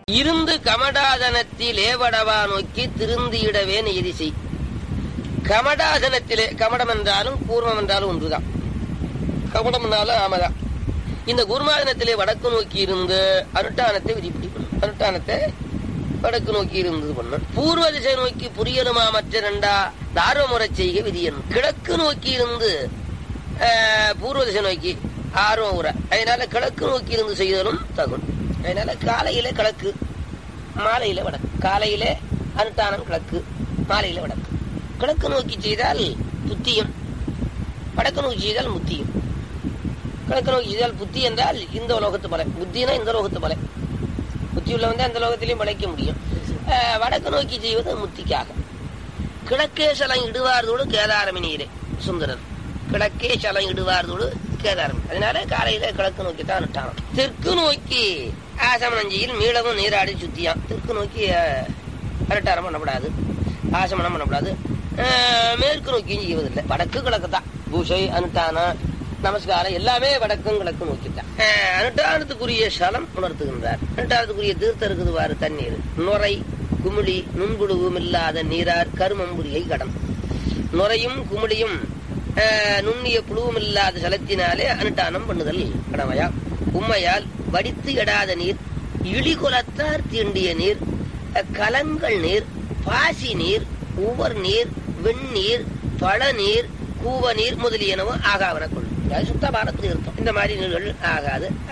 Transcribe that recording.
இருந்து கமடாதனத்தில் ஏவடவா நோக்கி திருந்தியிடவே நெய்தி செய் கமடாதனத்திலே கமடம் என்றாலும் கூர்மம் என்றாலும் ஒன்றுதான் கமடம் என்றாலும் ஆமதான் இந்த குருமாதனத்திலே வடக்கு நோக்கி இருந்து அனுட்டானத்தை விதிப்படி பண்ணும் அனுட்டானத்தை வடக்கு நோக்கி இருந்து பண்ணும் பூர்வ திசை நோக்கி புரியலுமா மற்ற ரெண்டா தார்வமுறை செய்க விதியன் கிழக்கு நோக்கி இருந்து ஆஹ், பூர்வ திசை நோக்கி ஆர்வம் உரை அதனால கிழக்கு நோக்கி இருந்து செய்தலும் தகும் அதனால காலையில கிழக்கு மாலையில வடக்கு காலையில அனுட்டானம் கிழக்கு மாலையில வடக்கு கிழக்கு நோக்கி செய்தால் புத்தியும் வடக்கு நோக்கி செய்தால் முத்தியும் கிழக்கு நோக்கி செய்தால் புத்தி என்றால் இந்த உலோகத்து பலை புத்தினா இந்த உலோகத்து பலை புத்தி உள்ளவன் தான் இந்த லோகத்திலையும் பழைக்க முடியும் அஹ், வடக்கு நோக்கி செய்வது முத்திக்காக கிழக்கே சலம் இடுவார்தோடு கேதாரமி நீரே சுந்தரர் கிழக்கே சலம் இடுவார்தோடு கேதாரம் அதனால காலையில கிழக்கு நோக்கி தான் விட்டான் தெற்கு நோக்கி ஆசமனஞ்சியில் மீளவும் நீராடி சுத்தியான் தெற்கு நோக்கி அஹ், அரட்டாரம் பண்ணக்கூடாது ஆசமனம் பண்ணக்கூடாது அஹ், மேற்கு நோக்கியும் செய்வதில்லை வடக்கு கிழக்கு தான் பூஷை அனுட்டானம் நமஸ்காரம் எல்லாமே வடக்கும் கிழக்கும் நோக்கித்தான் அஹ், அனுட்டானத்துக்குரிய சலம் உணர்த்துகின்றார் அனுட்டானத்துக்குரிய தீர்த்தம் இருக்குது பாரு தண்ணீர் நுரை குமிழி நுண்புழுவும் இல்லாத நீரார் கருமம்புரியை கடன் நுரையும் குமிழியும் அஹ், நுண்ணிய புழுவும் இல்லாத சலத்தினாலே அனுட்டானம் பண்ணுதல் கடமையா உம்மையால் வடித்து எடாத நீர் இழிகுலத்தார் தீண்டிய நீர் அஹ், கலங்கள் நீர் பாசி நீர் உவர் நீர் வெந்நீர் பழநீர் கூவ நீர் முதலியனவும் ஆகாவன கொள்ளும் சுத்தமான தீர்த்தம் இந்த மாதிரி நீர்கள் ஆகாது